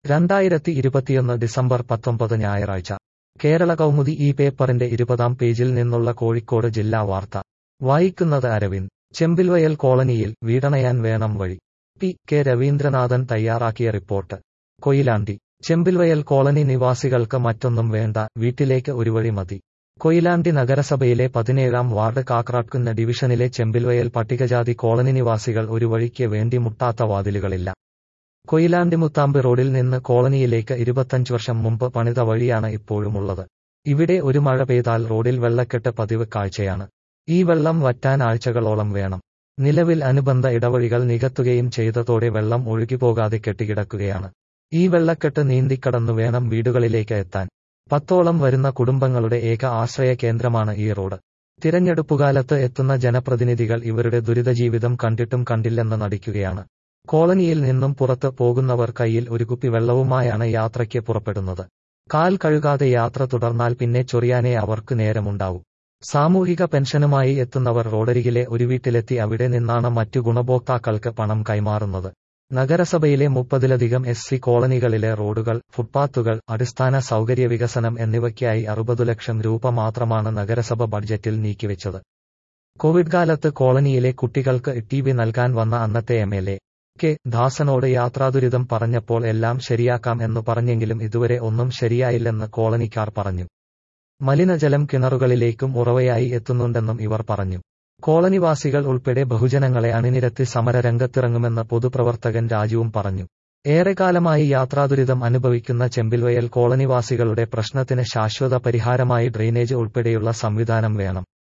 രണ്ടായിരത്തി ഇരുപത്തിയൊന്ന് ഡിസംബർ പത്തൊമ്പത് ഞായറാഴ്ച കേരള കൗമുദി ഈ പേപ്പറിന്റെ ഇരുപതാം പേജിൽ നിന്നുള്ള കോഴിക്കോട് ജില്ലാ വാർത്ത വായിക്കുന്നത് അരവിന്ദ് ചെമ്പിൽവയൽ കോളനിയിൽ വീടണയാൻ വേണം വഴി പി കെ രവീന്ദ്രനാഥൻ തയ്യാറാക്കിയ റിപ്പോർട്ട് കൊയിലാണ്ടി ചെമ്പിൽവയൽ കോളനി നിവാസികൾക്ക് മറ്റൊന്നും വേണ്ട വീട്ടിലേക്ക് ഒരു വഴി മതി കൊയിലാണ്ടി നഗരസഭയിലെ പതിനേഴാം വാർഡ് കാക്രാട്കുന്ന ഡിവിഷനിലെ ചെമ്പിൽവയൽ പട്ടികജാതി കോളനി നിവാസികൾ ഒരു വഴിക്ക് വേണ്ടി മുട്ടാത്ത വാതിലുകളില്ല കൊയിലാണ്ടി മുത്താമ്പ് റോഡിൽ നിന്ന് കോളനിയിലേക്ക് ഇരുപത്തഞ്ച് വർഷം മുമ്പ് പണിത വഴിയാണ് ഇപ്പോഴുമുള്ളത് ഇവിടെ ഒരു മഴ പെയ്താൽ റോഡിൽ വെള്ളക്കെട്ട് പതിവ് കാഴ്ചയാണ് ഈ വെള്ളം വറ്റാൻ ആഴ്ചകളോളം വേണം നിലവിൽ അനുബന്ധ ഇടവഴികൾ നികത്തുകയും ചെയ്തതോടെ വെള്ളം ഒഴുകിപ്പോകാതെ കെട്ടിക്കിടക്കുകയാണ് ഈ വെള്ളക്കെട്ട് നീന്തിക്കടന്നു വേണം വീടുകളിലേക്ക് എത്താൻ പത്തോളം വരുന്ന കുടുംബങ്ങളുടെ ഏക ആശ്രയ കേന്ദ്രമാണ് ഈ റോഡ് തിരഞ്ഞെടുപ്പുകാലത്ത് എത്തുന്ന ജനപ്രതിനിധികൾ ഇവരുടെ ദുരിതജീവിതം കണ്ടിട്ടും കണ്ടില്ലെന്ന് നടിക്കുകയാണ് കോളനിയിൽ നിന്നും പുറത്ത് പോകുന്നവർ കയ്യിൽ ഒരു കുപ്പി വെള്ളവുമായാണ് യാത്രയ്ക്ക് പുറപ്പെടുന്നത് കാൽ കഴുകാതെ യാത്ര തുടർന്നാൽ പിന്നെ ചൊറിയാനേ അവർക്ക് നേരമുണ്ടാവൂ സാമൂഹിക പെൻഷനുമായി എത്തുന്നവർ റോഡരികിലെ ഒരു വീട്ടിലെത്തി അവിടെ നിന്നാണ് മറ്റു ഗുണഭോക്താക്കൾക്ക് പണം കൈമാറുന്നത് നഗരസഭയിലെ മുപ്പതിലധികം എസ് സി കോളനികളിലെ റോഡുകൾ ഫുട്പാത്തുകൾ അടിസ്ഥാന സൗകര്യ വികസനം എന്നിവയ്ക്കായി അറുപതു ലക്ഷം രൂപ മാത്രമാണ് നഗരസഭ ബഡ്ജറ്റിൽ നീക്കിവെച്ചത് കോവിഡ് കാലത്ത് കോളനിയിലെ കുട്ടികൾക്ക് ടി വി നൽകാൻ വന്ന അന്നത്തെ എം എൽ എ കെ ദാസനോട് യാത്രാദുരിതം പറഞ്ഞപ്പോൾ എല്ലാം ശരിയാക്കാം എന്ന് പറഞ്ഞെങ്കിലും ഇതുവരെ ഒന്നും ശരിയായില്ലെന്ന് കോളനിക്കാർ പറഞ്ഞു മലിനജലം കിണറുകളിലേക്കും ഉറവയായി എത്തുന്നുണ്ടെന്നും ഇവർ പറഞ്ഞു കോളനിവാസികൾ ഉൾപ്പെടെ ബഹുജനങ്ങളെ അണിനിരത്തി സമരരംഗത്തിറങ്ങുമെന്ന് പൊതുപ്രവർത്തകൻ രാജുവും പറഞ്ഞു ഏറെക്കാലമായി യാത്രാദുരിതം അനുഭവിക്കുന്ന ചെമ്പിൽവയൽ കോളനിവാസികളുടെ പ്രശ്നത്തിന് ശാശ്വത പരിഹാരമായി ഡ്രെയിനേജ് ഉൾപ്പെടെയുള്ള സംവിധാനം വേണം